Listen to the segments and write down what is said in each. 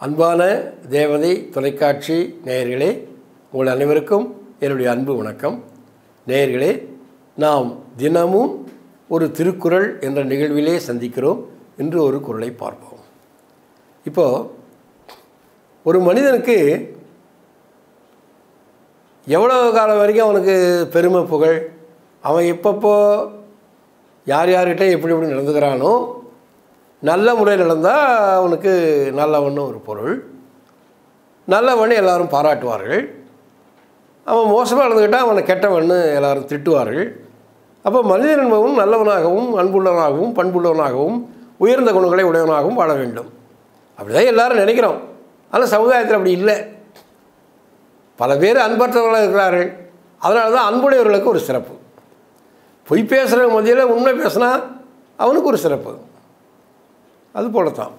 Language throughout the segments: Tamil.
அன்பான தேவதை தொலைக்காட்சி நேயர்களே உங்கள் அனைவருக்கும் என்னுடைய அன்பு வணக்கம் நேயர்களே நாம் தினமும் ஒரு திருக்குறள் என்ற நிகழ்விலே சந்திக்கிறோம் இன்று ஒரு குறளை பார்ப்போம் இப்போது ஒரு மனிதனுக்கு எவ்வளோ காலம் வரைக்கும் அவனுக்கு பெருமை புகழ் அவன் எப்பப்போ யார் யார்கிட்ட எப்படி எப்படி நடந்துக்கிறானோ நல்ல முறையில் நடந்தால் அவனுக்கு நல்லவன்னு ஒரு பொருள் நல்லவன்னு எல்லாரும் பாராட்டுவார்கள் அவன் மோசமாக நடந்துக்கிட்டால் அவனை கெட்டவன்னு எல்லாரும் திட்டுவார்கள் அப்போ மனிதன் என்பவன் நல்லவனாகவும் அன்புள்ளவனாகவும் பண்புள்ளவனாகவும் உயர்ந்த குணங்களை உடையவனாகவும் வாழ வேண்டும் அப்படிதான் எல்லாரும் நினைக்கிறோம் ஆனால் சமுதாயத்தில் அப்படி இல்லை பல பேர் அன்பற்றவர்களாக இருக்கிறார்கள் அதனால தான் அன்புடையவர்களுக்கு ஒரு சிறப்பு பொய் பேசுகிற மத்தியில் உண்மை பேசினா அவனுக்கு ஒரு சிறப்பு அது போலத்தான்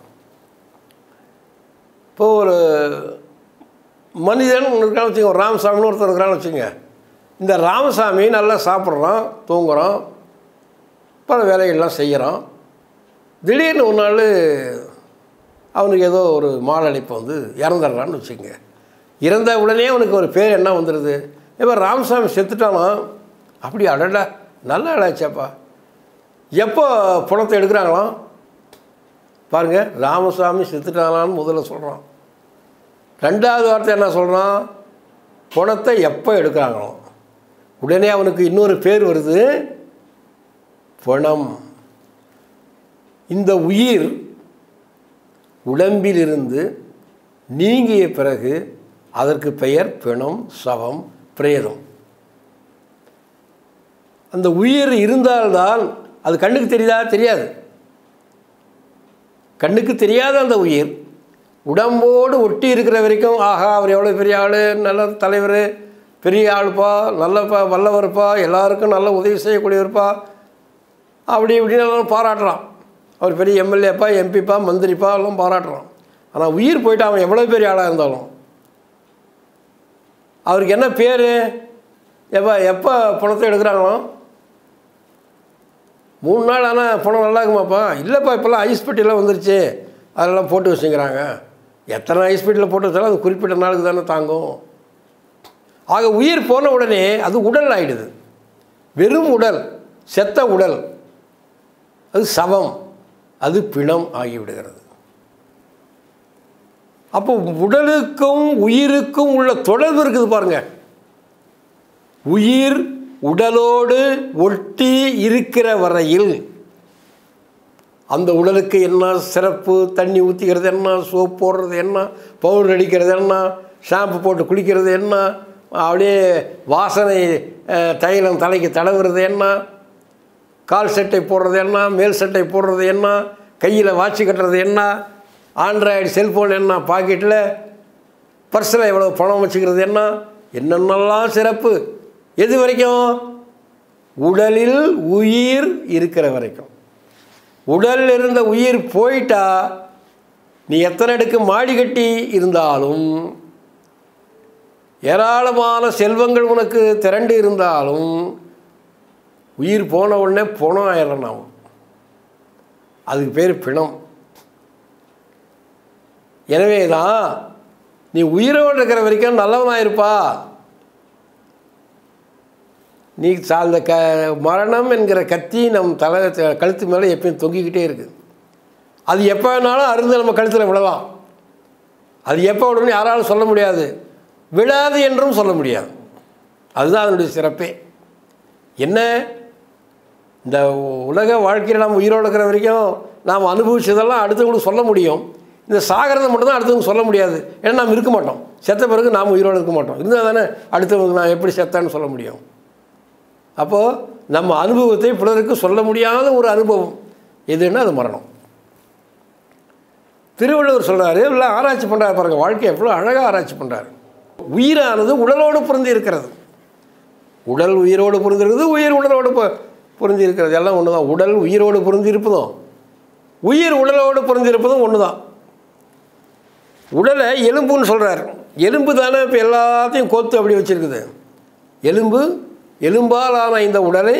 இப்போது ஒரு மனிதன் இருக்கான்னு வச்சுக்கோங்க ராமசாமின்னு ஒருத்தர் இருக்கிறான்னு வச்சுங்க இந்த ராமசாமி நல்லா சாப்பிட்றோம் தூங்குறோம் பல வேலைகள்லாம் செய்கிறோம் திடீர்னு ஒரு நாள் அவனுக்கு ஏதோ ஒரு மாலடைப்பு வந்து இறந்துடுறான்னு வச்சுக்கோங்க இறந்த உடனே அவனுக்கு ஒரு பேர் என்ன வந்துடுது இப்போ ராமசாமி செத்துட்டானா அப்படி அடடா நல்ல ஆளாச்சாப்பா எப்போ பணத்தை எடுக்கிறாங்களாம் பாருங்கள் ராமசாமி செத்துட்டானான்னு முதல்ல சொல்கிறான் ரெண்டாவது வார்த்தை என்ன சொல்கிறான் பணத்தை எப்போ எடுக்கிறாங்களோ உடனே அவனுக்கு இன்னொரு பேர் வருது பணம் இந்த உயிர் உடம்பிலிருந்து நீங்கிய பிறகு அதற்கு பெயர் பிணம் சவம் பிரேதம் அந்த உயிர் இருந்தால்தான் அது கண்ணுக்கு தெரியுதா தெரியாது கண்ணுக்கு தெரியாத அந்த உயிர் உடம்போடு ஒட்டி இருக்கிற வரைக்கும் ஆஹா அவர் எவ்வளோ பெரிய ஆள் நல்ல தலைவர் பெரிய ஆளுப்பா நல்லப்பா வல்லவர்ப்பா எல்லாருக்கும் நல்ல உதவி செய்யக்கூடியவர்ப்பா அப்படி இப்படின்னு எல்லாம் பாராட்டுறான் அவர் பெரிய எம்எல்ஏப்பா எம்பிப்பா மந்திரிப்பா எல்லாம் பாராட்டுறான் ஆனால் உயிர் போயிட்டு அவன் எவ்வளோ பெரிய ஆளாக இருந்தாலும் அவருக்கு என்ன பேர் எப்போ எப்போ பணத்தை எடுக்கிறாங்களோ மூணு நாள் ஆனால் பணம் நல்லா இருக்குமாப்பா இல்லைப்பா இப்போல்லாம் ஐஸ் பெட்டிலாம் வந்துருச்சு அதெல்லாம் போட்டு வச்சுக்கிறாங்க எத்தனை ஐஸ் பெட்டியில் போட்டு வச்சாலும் அது குறிப்பிட்ட நாளுக்கு தானே தாங்கும் ஆக உயிர் போன உடனே அது உடல் ஆகிடுது வெறும் உடல் செத்த உடல் அது சவம் அது பிணம் ஆகிவிடுகிறது அப்போ உடலுக்கும் உயிருக்கும் உள்ள தொடர்பு இருக்குது பாருங்க உயிர் உடலோடு ஒட்டி இருக்கிற வரையில் அந்த உடலுக்கு என்ன சிறப்பு தண்ணி ஊற்றிக்கிறது என்ன சோப் போடுறது என்ன பவுடர் அடிக்கிறது என்ன ஷாம்பு போட்டு குளிக்கிறது என்ன அப்படியே வாசனை தைலம் தலைக்கு தடவுறது என்ன கால் சட்டை போடுறது என்ன மேல் சட்டை போடுறது என்ன கையில் வாட்சி கட்டுறது என்ன ஆண்ட்ராய்டு செல்ஃபோன் என்ன பாக்கெட்டில் பர்ஸில் எவ்வளோ பணம் வச்சுக்கிறது என்ன என்னென்னலாம் சிறப்பு எது வரைக்கும் உடலில் உயிர் இருக்கிற வரைக்கும் உடலில் இருந்த உயிர் போயிட்டா நீ எத்தனை அடுக்கு மாடி கட்டி இருந்தாலும் ஏராளமான செல்வங்கள் உனக்கு திரண்டு இருந்தாலும் உயிர் போன உடனே பணம் ஆயிடலாம் நாம் அதுக்கு பேர் பிணம் எனவே தான் நீ உயிரோடு இருக்கிற வரைக்கும் நல்லவனாக இருப்பா நீ அந்த க மரணம் என்கிற கத்தி நம் தலை கழுத்து மேலே எப்பயும் தொங்கிக்கிட்டே இருக்குது அது எப்போ வேணாலும் அருந்து நம்ம கழுத்தில் விழலாம் அது எப்போ விடணும் யாராலும் சொல்ல முடியாது விழாது என்றும் சொல்ல முடியாது அதுதான் அதனுடைய சிறப்பே என்ன இந்த உலக வாழ்க்கையில் நம்ம உயிரோடு இருக்கிற வரைக்கும் நாம் அனுபவிச்சதெல்லாம் அடுத்தவங்களுக்கு சொல்ல முடியும் இந்த சாகிறத மட்டும்தான் அடுத்தவங்க சொல்ல முடியாது ஏன்னா நாம் இருக்க மாட்டோம் செத்த பிறகு நாம் உயிரோடு இருக்க மாட்டோம் இருந்தால் தானே அடுத்தவங்களுக்கு நான் எப்படி செத்தேன்னு சொல்ல முடியும் அப்போது நம்ம அனுபவத்தை பிறருக்கு சொல்ல முடியாத ஒரு அனுபவம் எதுன்னா அது மரணம் திருவள்ளுவர் சொல்கிறாரு எல்லாம் ஆராய்ச்சி பண்ணுறாரு பாருங்கள் வாழ்க்கை எவ்வளோ அழகாக ஆராய்ச்சி பண்ணுறாரு உயிரானது உடலோடு பொருந்தி இருக்கிறது உடல் உயிரோடு பொருந்திருக்கிறது உயிர் உடலோடு பொருந்தி இருக்கிறது எல்லாம் ஒன்று தான் உடல் உயிரோடு பொருந்தி இருப்பதும் உயிர் உடலோடு பொருந்தி இருப்பதும் ஒன்று தான் உடலை எலும்புன்னு சொல்கிறார் எலும்பு தானே இப்போ எல்லாத்தையும் கோத்து அப்படி வச்சுருக்குது எலும்பு எலும்பால் ஆன இந்த உடலை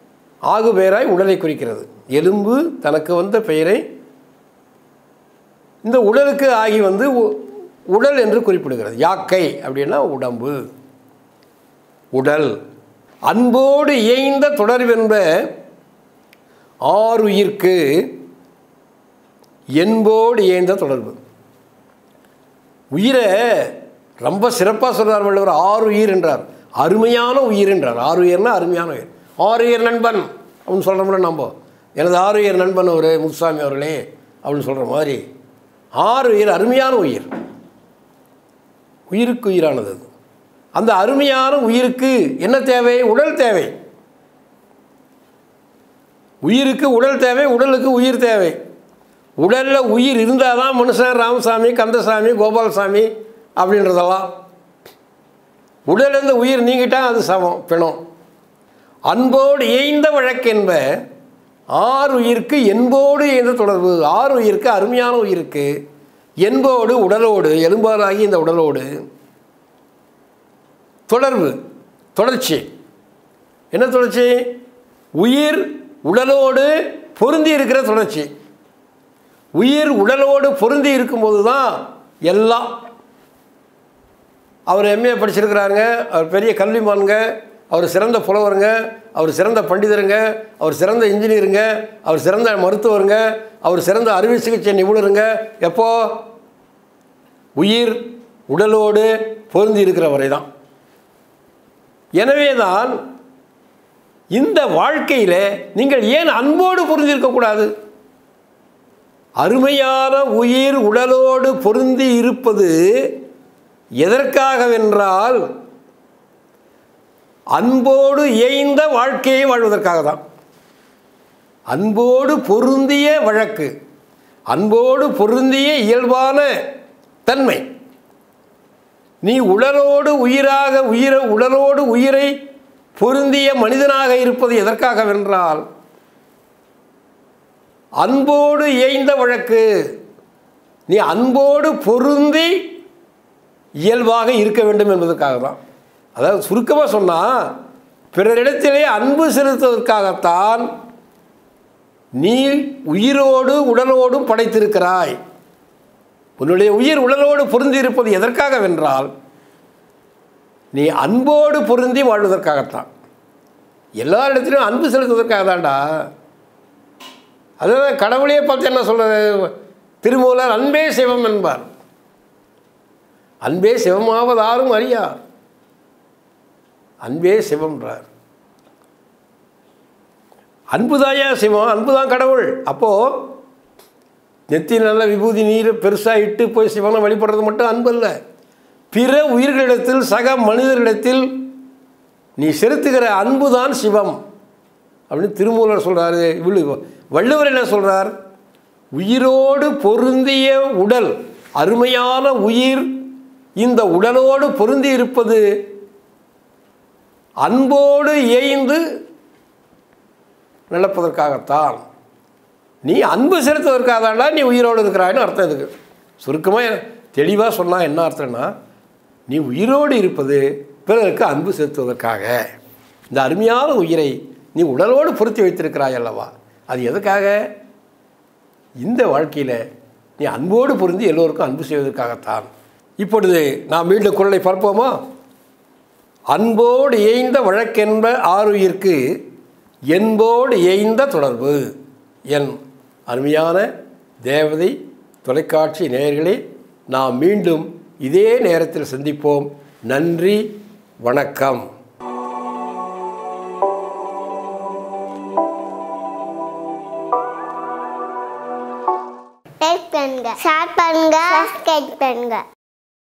ஆகு பெயராய் உடலை குறிக்கிறது எலும்பு தனக்கு வந்த பெயரை இந்த உடலுக்கு ஆகி வந்து உ- உடல் என்று குறிப்பிடுகிறது யாக்கை அப்படின்னா உடம்பு உடல் அன்போடு இயைந்த தொடர்பென்ப ஆறுயிர்க்கு என்போடு இயைந்த தொடர்பு உயிரை ரொம்ப சிறப்பாக சொல்றார் வள்ளுவர் ஆறுயிர் என்றார் அருமையான உயிர் என்றார் ஆறுயிர்னா அருமையான உயிர் ஆறுயிர் நண்பன் அப்படின்னு சொல்கிறோம்ல நம்ம எனது ஆறுயிர் நண்பன் அவர் முத்துசாமி அவர்களே அப்படின்னு சொல்கிற மாதிரி ஆறுயிர் அருமையான உயிர் உயிருக்கு உயிரானது அது அந்த அருமையான உயிருக்கு என்ன தேவை உடல் தேவை உயிருக்கு உடல் தேவை உடலுக்கு உயிர் தேவை உடலில் உயிர் இருந்தால் தான் மனுஷன் ராமசாமி கந்தசாமி கோபாலசாமி அப்படின்றதெல்லாம் உடலேருந்து உயிர் நீங்கிட்டா அது சமம் பிணம் அன்போடு இயைந்த வழக்கென்ப ஆறு உயிருக்கு என்போடு இயைந்த தொடர்பு ஆறு உயிருக்கு அருமையான உயிருக்கு என்போடு உடலோடு எலும்பாலாகி இந்த உடலோடு தொடர்பு தொடர்ச்சி என்ன தொடர்ச்சி உயிர் உடலோடு பொருந்தி இருக்கிற தொடர்ச்சி உயிர் உடலோடு பொருந்தி இருக்கும்போது தான் எல்லாம் அவர் எம்ஏ படிச்சிருக்கிறாருங்க அவர் பெரிய கல்விமான்ங்க அவர் சிறந்த புலவருங்க அவர் சிறந்த பண்டிதருங்க அவர் சிறந்த இன்ஜினியருங்க அவர் சிறந்த மருத்துவருங்க அவர் சிறந்த அறுவை சிகிச்சை நிபுணருங்க எப்போ உயிர் உடலோடு பொருந்தி இருக்கிற வரை தான் எனவே தான் இந்த வாழ்க்கையில் நீங்கள் ஏன் அன்போடு பொருந்திருக்கக்கூடாது அருமையான உயிர் உடலோடு பொருந்தி இருப்பது எதற்காகவென்றால் அன்போடு இயைந்த வாழ்க்கையை வாழ்வதற்காக தான் அன்போடு பொருந்திய வழக்கு அன்போடு பொருந்திய இயல்பான தன்மை நீ உடலோடு உயிராக உயிர உடலோடு உயிரை பொருந்திய மனிதனாக இருப்பது எதற்காகவென்றால் அன்போடு இயைந்த வழக்கு நீ அன்போடு பொருந்தி இயல்பாக இருக்க வேண்டும் என்பதற்காக தான் அதாவது சுருக்கமாக சொன்னால் பிறரிடத்திலே அன்பு செலுத்துவதற்காகத்தான் நீ உயிரோடு உடலோடும் படைத்திருக்கிறாய் உன்னுடைய உயிர் உடலோடு பொருந்தி இருப்பது எதற்காகவென்றால் நீ அன்போடு பொருந்தி வாழ்வதற்காகத்தான் எல்லா இடத்துலையும் அன்பு செலுத்துவதற்காக தான்டா அதுதான் கடவுளையே பார்த்து என்ன சொல்றது திருமூலர் அன்பே சிவம் என்பார் அன்பே சிவமாவதாரும் அறியார் அன்பே சிவம்ன்றார் அன்புதாயா சிவம் அன்புதான் கடவுள் அப்போது நெத்தி நல்ல விபூதி நீர் பெருசாக இட்டு போய் சிவனை வழிபடுறது மட்டும் அன்பு அல்ல பிற உயிர்களிடத்தில் சக மனிதர்களிடத்தில் நீ செலுத்துகிற அன்பு தான் சிவம் அப்படின்னு திருமூலர் சொல்கிறாரு இவ்வளவு வள்ளுவர் என்ன சொல்கிறார் உயிரோடு பொருந்திய உடல் அருமையான உயிர் இந்த உடலோடு பொருந்தி இருப்பது அன்போடு இயைந்து நடப்பதற்காகத்தான் நீ அன்பு செலுத்துவதற்காகதான்டா நீ உயிரோடு இருக்கிறாய்னு அர்த்தம் இதுக்கு சுருக்கமாக தெளிவாக சொன்னால் என்ன அர்த்தம்னா நீ உயிரோடு இருப்பது பிறருக்கு அன்பு செலுத்துவதற்காக இந்த அருமையான உயிரை நீ உடலோடு பொருத்தி வைத்திருக்கிறாய் அல்லவா அது எதுக்காக இந்த வாழ்க்கையில் நீ அன்போடு பொருந்தி எல்லோருக்கும் அன்பு செய்வதற்காகத்தான் இப்பொழுது நாம் மீண்டும் குரலை பார்ப்போமா அன்போடு இயைந்த வழக்கென்ப ஆறுயிர்க்கு என்போடு இயைந்த தொடர்பு என் அருமையான தேவதை தொலைக்காட்சி நேயர்களே நாம் மீண்டும் இதே நேரத்தில் சந்திப்போம் நன்றி வணக்கம் லைக் பண்ணுங்க ஷேர் பண்ணுங்க சப்ஸ்கிரைப் பண்ணுங்க